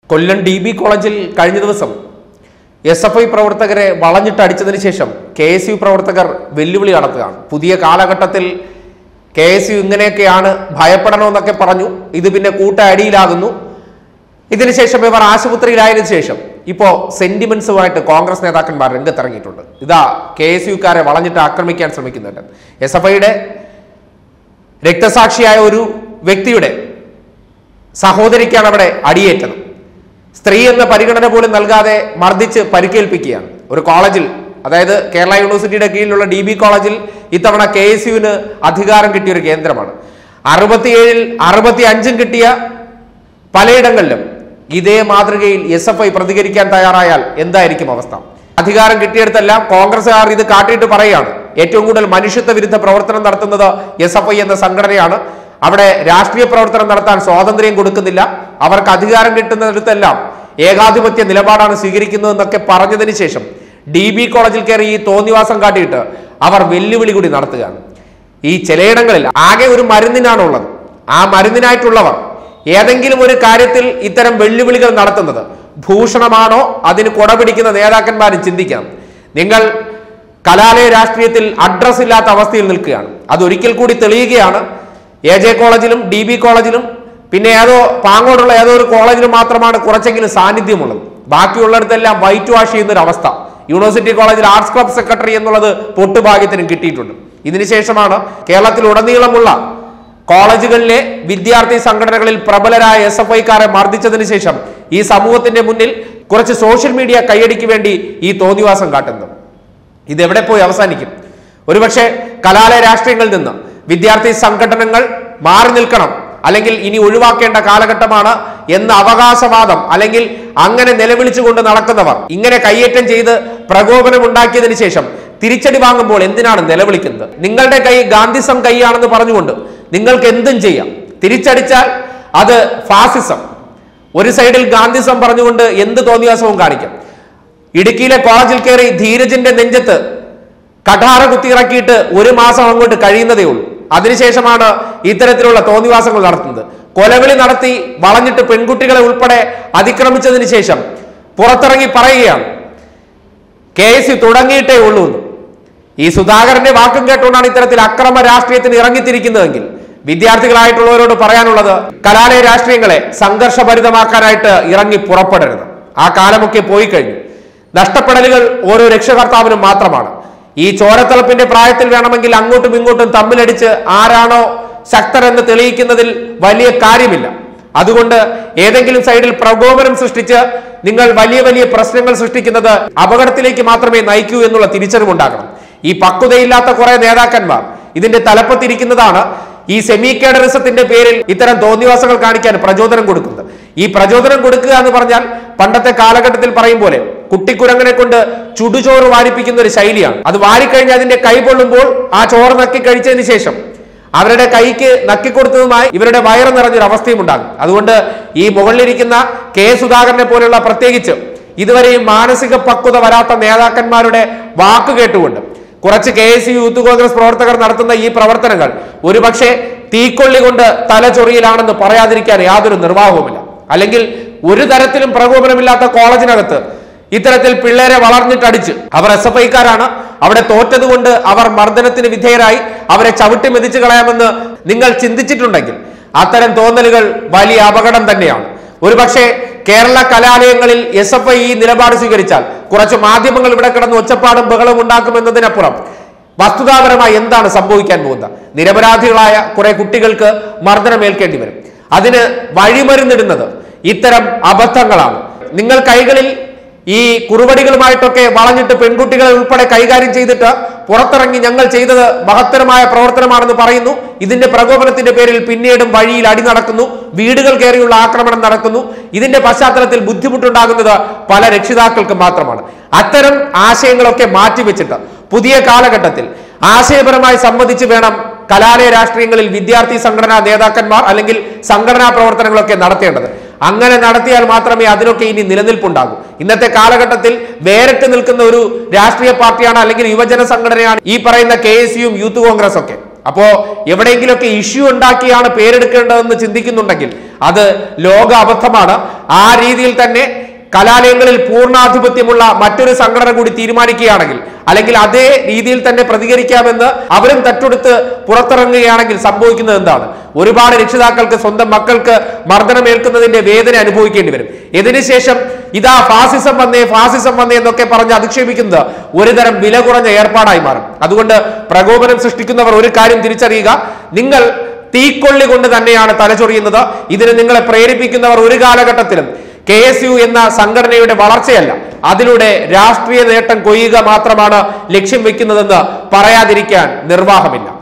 കൊല്ലം D B കോളേജിൽ കഴിഞ്ഞ ദിവസം എസ് എഫ് ഐ പ്രവർത്തകരെ വളഞ്ഞിട്ടടിച്ചതിന് ശേഷം കെ എസ് യു പ്രവർത്തകർ വെല്ലുവിളി നടത്തുകയാണ് പുതിയ കാലഘട്ടത്തിൽ കെ എസ് യു ഇങ്ങനെയൊക്കെയാണ് ഭയപ്പെടണമെന്നൊക്കെ പറഞ്ഞു ഇത് പിന്നെ കൂട്ട അടിയിലാകുന്നു ഇതിനുശേഷം ഇവർ ആശുപത്രിയിലായതിനു ശേഷം ഇപ്പോ സെന്റിമെന്റ്സുമായിട്ട് കോൺഗ്രസ് നേതാക്കന്മാർ രംഗത്തിറങ്ങിയിട്ടുണ്ട് ഇതാ കെ എസ് യുക്കാരെ വളഞ്ഞിട്ട് ആക്രമിക്കാൻ ശ്രമിക്കുന്നുണ്ട് എസ് എഫ് ഐയുടെ രക്തസാക്ഷിയായ ഒരു വ്യക്തിയുടെ സഹോദരിക്കാണ് അവിടെ അടിയേറ്റത് സ്ത്രീ എന്ന പരിഗണന പോലും നൽകാതെ മർദ്ദിച്ച് പരിക്കേൽപ്പിക്കുകയാണ് ഒരു കോളേജിൽ അതായത് കേരള യൂണിവേഴ്സിറ്റിയുടെ കീഴിലുള്ള ഡി ബി കോളേജിൽ ഇത്തവണ കെ എസ് യുവിന് അധികാരം കിട്ടിയ ഒരു കേന്ദ്രമാണ് അറുപത്തിയേഴിൽ അറുപത്തി അഞ്ചും കിട്ടിയ പലയിടങ്ങളിലും ഇതേ മാതൃകയിൽ എസ് എഫ് ഐ പ്രതികരിക്കാൻ തയ്യാറായാൽ എന്തായിരിക്കും അവസ്ഥ അധികാരം കിട്ടിയിടത്തെല്ലാം കോൺഗ്രസുകാർ ഇത് കാട്ടിയിട്ട് പറയുകയാണ് ഏറ്റവും കൂടുതൽ മനുഷ്യത്വ വിരുദ്ധ പ്രവർത്തനം നടത്തുന്നത് എസ് എഫ് ഐ എന്ന സംഘടനയാണ് അവിടെ രാഷ്ട്രീയ പ്രവർത്തനം നടത്താൻ സ്വാതന്ത്ര്യം കൊടുക്കുന്നില്ല അവർക്ക് അധികാരം കിട്ടുന്നിടത്തെല്ലാം ഏകാധിപത്യ നിലപാടാണ് സ്വീകരിക്കുന്നതെന്നൊക്കെ പറഞ്ഞതിന് ശേഷം ഡി ബി കോളേജിൽ കയറി ഈ തോന്നിവാസം കാട്ടിയിട്ട് അവർ വെല്ലുവിളി കൂടി നടത്തുകയാണ് ഈ ചിലയിടങ്ങളിൽ ആകെ ഒരു മരുന്നിനാണുള്ളത് ആ മരുന്നിനായിട്ടുള്ളവർ ഏതെങ്കിലും ഒരു കാര്യത്തിൽ ഇത്തരം വെല്ലുവിളികൾ നടത്തുന്നത് ഭൂഷണമാണോ അതിന് കൊടപിടിക്കുന്ന നേതാക്കന്മാരും ചിന്തിക്കണം നിങ്ങൾ കലാലയ രാഷ്ട്രീയത്തിൽ അഡ്രസ് ഇല്ലാത്ത അവസ്ഥയിൽ നിൽക്കുകയാണ് അതൊരിക്കൽ കൂടി തെളിയുകയാണ് എ ജെ കോളേജിലും ഡി ബി കോളേജിലും പിന്നെ ഏതോ പാങ്ങോടുള്ള ഏതോ ഒരു കോളേജിലും മാത്രമാണ് കുറച്ചെങ്കിലും സാന്നിധ്യമുള്ളത് ബാക്കിയുള്ളിടത്തെല്ലാം വൈറ്റ് വാഷ് ചെയ്യുന്ന ഒരു അവസ്ഥ യൂണിവേഴ്സിറ്റി കോളേജിൽ ആർട്സ് ക്ലബ് സെക്രട്ടറി എന്നുള്ളത് പൊട്ടുഭാഗ്യത്തിനും കിട്ടിയിട്ടുണ്ട് ഇതിനുശേഷമാണ് കേരളത്തിലുടനീളമുള്ള കോളേജുകളിലെ വിദ്യാർത്ഥി സംഘടനകളിൽ പ്രബലരായ എസ് എഫ് ഐക്കാരെ മർദ്ദിച്ചതിന് ശേഷം ഈ സമൂഹത്തിന്റെ മുന്നിൽ കുറച്ച് സോഷ്യൽ മീഡിയ കൈയടിക്ക് വേണ്ടി ഈ തോന്നിവാസം കാട്ടുന്നത് ഇത് എവിടെ പോയി അവസാനിക്കും ഒരുപക്ഷെ കലാലയ രാഷ്ട്രീയങ്ങളിൽ നിന്ന് വിദ്യാർത്ഥി സംഘടനകൾ മാറി നിൽക്കണം അല്ലെങ്കിൽ ഇനി ഒഴിവാക്കേണ്ട കാലഘട്ടമാണ് എന്ന അവകാശവാദം അല്ലെങ്കിൽ അങ്ങനെ നിലവിളിച്ചുകൊണ്ട് നടക്കുന്നവർ ഇങ്ങനെ കയ്യേറ്റം ചെയ്ത് പ്രകോപനം ഉണ്ടാക്കിയതിനു ശേഷം തിരിച്ചടി വാങ്ങുമ്പോൾ എന്തിനാണ് നിലവിളിക്കുന്നത് നിങ്ങളുടെ കൈ ഗാന്ധിസം കൈയാണെന്ന് പറഞ്ഞുകൊണ്ട് നിങ്ങൾക്ക് എന്തും ചെയ്യാം തിരിച്ചടിച്ചാൽ അത് ഫാസിസം ഒരു സൈഡിൽ ഗാന്ധിസം പറഞ്ഞുകൊണ്ട് എന്ത് തോന്നിയാസവും കാണിക്കാം ഇടുക്കിയിലെ കോളേജിൽ കയറി ധീരജിന്റെ നെഞ്ചത്ത് കഠാര കുത്തിയിറക്കിയിട്ട് ഒരു മാസം അങ്ങോട്ട് കഴിയുന്നതേ ഉള്ളൂ അതിനുശേഷമാണ് ഇത്തരത്തിലുള്ള തോന്നിവാസങ്ങൾ നടത്തുന്നത് കൊലവിളി നടത്തി വളഞ്ഞിട്ട് പെൺകുട്ടികളെ ഉൾപ്പെടെ അതിക്രമിച്ചതിന് ശേഷം പുറത്തിറങ്ങി പറയുകയാണ് കെ എസ് യു തുടങ്ങിയിട്ടേ ഉള്ളൂ എന്ന് ഈ സുധാകരന്റെ വാക്കും കേട്ടുകൊണ്ടാണ് ഇത്തരത്തിൽ അക്രമ രാഷ്ട്രീയത്തിന് ഇറങ്ങിത്തിരിക്കുന്നതെങ്കിൽ വിദ്യാർത്ഥികളായിട്ടുള്ളവരോട് പറയാനുള്ളത് കലാലയ രാഷ്ട്രീയങ്ങളെ സംഘർഷഭരിതമാക്കാനായിട്ട് ഇറങ്ങി പുറപ്പെടരുത് ആ കാലമൊക്കെ പോയി കഴിഞ്ഞു നഷ്ടപ്പെടലുകൾ ഓരോ രക്ഷകർത്താവിനും മാത്രമാണ് ഈ ചോരത്തിളപ്പിന്റെ പ്രായത്തിൽ വേണമെങ്കിൽ അങ്ങോട്ടും ഇങ്ങോട്ടും തമ്മിലടിച്ച് ആരാണോ ശക്തരെന്ന് തെളിയിക്കുന്നതിൽ വലിയ കാര്യമില്ല അതുകൊണ്ട് ഏതെങ്കിലും സൈഡിൽ പ്രകോപനം സൃഷ്ടിച്ച് നിങ്ങൾ വലിയ വലിയ പ്രശ്നങ്ങൾ സൃഷ്ടിക്കുന്നത് അപകടത്തിലേക്ക് മാത്രമേ നയിക്കൂ എന്നുള്ള തിരിച്ചറിവുണ്ടാകണം ഈ പക്വതയില്ലാത്ത കുറെ നേതാക്കന്മാർ ഇതിന്റെ തലപ്പത്തിരിക്കുന്നതാണ് ഈ സെമി കേഡറിസത്തിന്റെ പേരിൽ ഇത്തരം തോന്നിവാസങ്ങൾ കാണിക്കാൻ പ്രചോദനം കൊടുക്കുന്നത് ഈ പ്രചോദനം കൊടുക്കുക എന്ന് പറഞ്ഞാൽ പണ്ടത്തെ കാലഘട്ടത്തിൽ പറയും പോലെ കുട്ടിക്കുരങ്ങനെ കൊണ്ട് ചുടുചോറ് വാരിപ്പിക്കുന്ന ഒരു ശൈലിയാണ് അത് വാരിക്കഴിഞ്ഞ് അതിന്റെ കൈ പൊള്ളുമ്പോൾ ആ ചോറ് നക്കി കഴിച്ചതിന് ശേഷം അവരുടെ കൈക്ക് നക്കിക്കൊടുത്തതുമായി ഇവരുടെ വയറ് നിറഞ്ഞൊരു അവസ്ഥയും ഉണ്ടാകും അതുകൊണ്ട് ഈ മുകളിലിരിക്കുന്ന കെ സുധാകരനെ പോലെയുള്ള പ്രത്യേകിച്ച് ഇതുവരെയും മാനസിക പക്വത വരാത്ത നേതാക്കന്മാരുടെ വാക്ക് കേട്ടുകൊണ്ട് കുറച്ച് കെ എസ് യൂത്ത് കോൺഗ്രസ് പ്രവർത്തകർ നടത്തുന്ന ഈ പ്രവർത്തനങ്ങൾ ഒരുപക്ഷെ തീക്കൊള്ളി കൊണ്ട് തലചൊറിയിലാണെന്ന് പറയാതിരിക്കാൻ യാതൊരു നിർവാഹവുമില്ല അല്ലെങ്കിൽ ഒരു തരത്തിലും പ്രകോപനമില്ലാത്ത കോളേജിനകത്ത് ഇത്തരത്തിൽ പിള്ളേരെ വളർന്നിട്ടടിച്ച് അവർ എസ് എഫ് ഐക്കാരാണ് അവിടെ തോറ്റതുകൊണ്ട് അവർ മർദ്ദനത്തിന് വിധേയരായി അവരെ ചവിട്ടി മെതിച്ചു കളയാമെന്ന് നിങ്ങൾ ചിന്തിച്ചിട്ടുണ്ടെങ്കിൽ അത്തരം തോന്നലുകൾ വലിയ അപകടം തന്നെയാണ് ഒരുപക്ഷെ കേരള കലാലയങ്ങളിൽ എസ് എഫ് ഐ ഈ നിലപാട് സ്വീകരിച്ചാൽ കുറച്ച് മാധ്യമങ്ങൾ ഇവിടെ കിടന്ന് ഒച്ചപ്പാടും ബഹളവും ഉണ്ടാക്കുമെന്നതിനപ്പുറം വസ്തുതാപരമായി എന്താണ് സംഭവിക്കാൻ പോകുന്നത് നിരപരാധികളായ കുറെ കുട്ടികൾക്ക് മർദ്ദനമേൽക്കേണ്ടി വരും അതിന് വഴിമരുന്നിടുന്നത് ഇത്തരം അബദ്ധങ്ങളാണ് നിങ്ങൾ കൈകളിൽ ഈ കുറുവടികളുമായിട്ടൊക്കെ വളഞ്ഞിട്ട് പെൺകുട്ടികളെ ഉൾപ്പെടെ കൈകാര്യം ചെയ്തിട്ട് പുറത്തിറങ്ങി ഞങ്ങൾ ചെയ്തത് മഹത്തരമായ പ്രവർത്തനമാണെന്ന് പറയുന്നു ഇതിന്റെ പ്രകോപനത്തിന്റെ പേരിൽ പിന്നീടും വഴിയിൽ അടി നടക്കുന്നു വീടുകൾ കയറിയുള്ള ആക്രമണം നടക്കുന്നു ഇതിന്റെ പശ്ചാത്തലത്തിൽ ബുദ്ധിമുട്ടുണ്ടാകുന്നത് പല രക്ഷിതാക്കൾക്കും മാത്രമാണ് അത്തരം ആശയങ്ങളൊക്കെ മാറ്റിവെച്ചിട്ട് പുതിയ കാലഘട്ടത്തിൽ ആശയപരമായി സംബന്ധിച്ച് വേണം കലാലയ രാഷ്ട്രീയങ്ങളിൽ വിദ്യാർത്ഥി സംഘടനാ നേതാക്കന്മാർ അല്ലെങ്കിൽ സംഘടനാ പ്രവർത്തനങ്ങളൊക്കെ നടത്തേണ്ടത് അങ്ങനെ നടത്തിയാൽ മാത്രമേ അതിനൊക്കെ ഇനി നിലനിൽപ്പുണ്ടാകൂ ഇന്നത്തെ കാലഘട്ടത്തിൽ വേറിട്ട് നിൽക്കുന്ന ഒരു രാഷ്ട്രീയ പാർട്ടിയാണ് അല്ലെങ്കിൽ യുവജന സംഘടനയാണ് ഈ പറയുന്ന കെ എസ് യുവും യൂത്ത് കോൺഗ്രസ് ഒക്കെ അപ്പോ എവിടെയെങ്കിലുമൊക്കെ ഇഷ്യൂ ഉണ്ടാക്കിയാണ് പേരെടുക്കേണ്ടതെന്ന് ചിന്തിക്കുന്നുണ്ടെങ്കിൽ അത് ലോക അബദ്ധമാണ് ആ രീതിയിൽ തന്നെ കലാലയങ്ങളിൽ പൂർണ്ണാധിപത്യമുള്ള മറ്റൊരു സംഘടന കൂടി തീരുമാനിക്കുകയാണെങ്കിൽ അല്ലെങ്കിൽ അതേ രീതിയിൽ തന്നെ പ്രതികരിക്കാമെന്ന് അവരും തട്ടെടുത്ത് പുറത്തിറങ്ങുകയാണെങ്കിൽ സംഭവിക്കുന്നത് എന്താണ് ഒരുപാട് രക്ഷിതാക്കൾക്ക് സ്വന്തം മക്കൾക്ക് മർദ്ദനമേൽക്കുന്നതിന്റെ വേദന അനുഭവിക്കേണ്ടി വരും ഇതിനുശേഷം ഇതാ ഫാസിസം വന്നേ ഫാസിസം വന്നേ എന്നൊക്കെ പറഞ്ഞ് അധിക്ഷേപിക്കുന്നത് ഒരുതരം വില കുറഞ്ഞ ഏർപ്പാടായി മാറും അതുകൊണ്ട് പ്രകോപനം സൃഷ്ടിക്കുന്നവർ ഒരു കാര്യം തിരിച്ചറിയുക നിങ്ങൾ തീക്കൊള്ളി കൊണ്ട് തന്നെയാണ് തലചൊറിയുന്നത് ഇതിന് നിങ്ങളെ പ്രേരിപ്പിക്കുന്നവർ ഒരു കാലഘട്ടത്തിലും കെ എസ് യു എന്ന സംഘടനയുടെ വളർച്ചയല്ല അതിലൂടെ രാഷ്ട്രീയ നേട്ടം കൊയ്യുക മാത്രമാണ് ലക്ഷ്യം വെക്കുന്നതെന്ന് പറയാതിരിക്കാൻ നിർവാഹമില്ല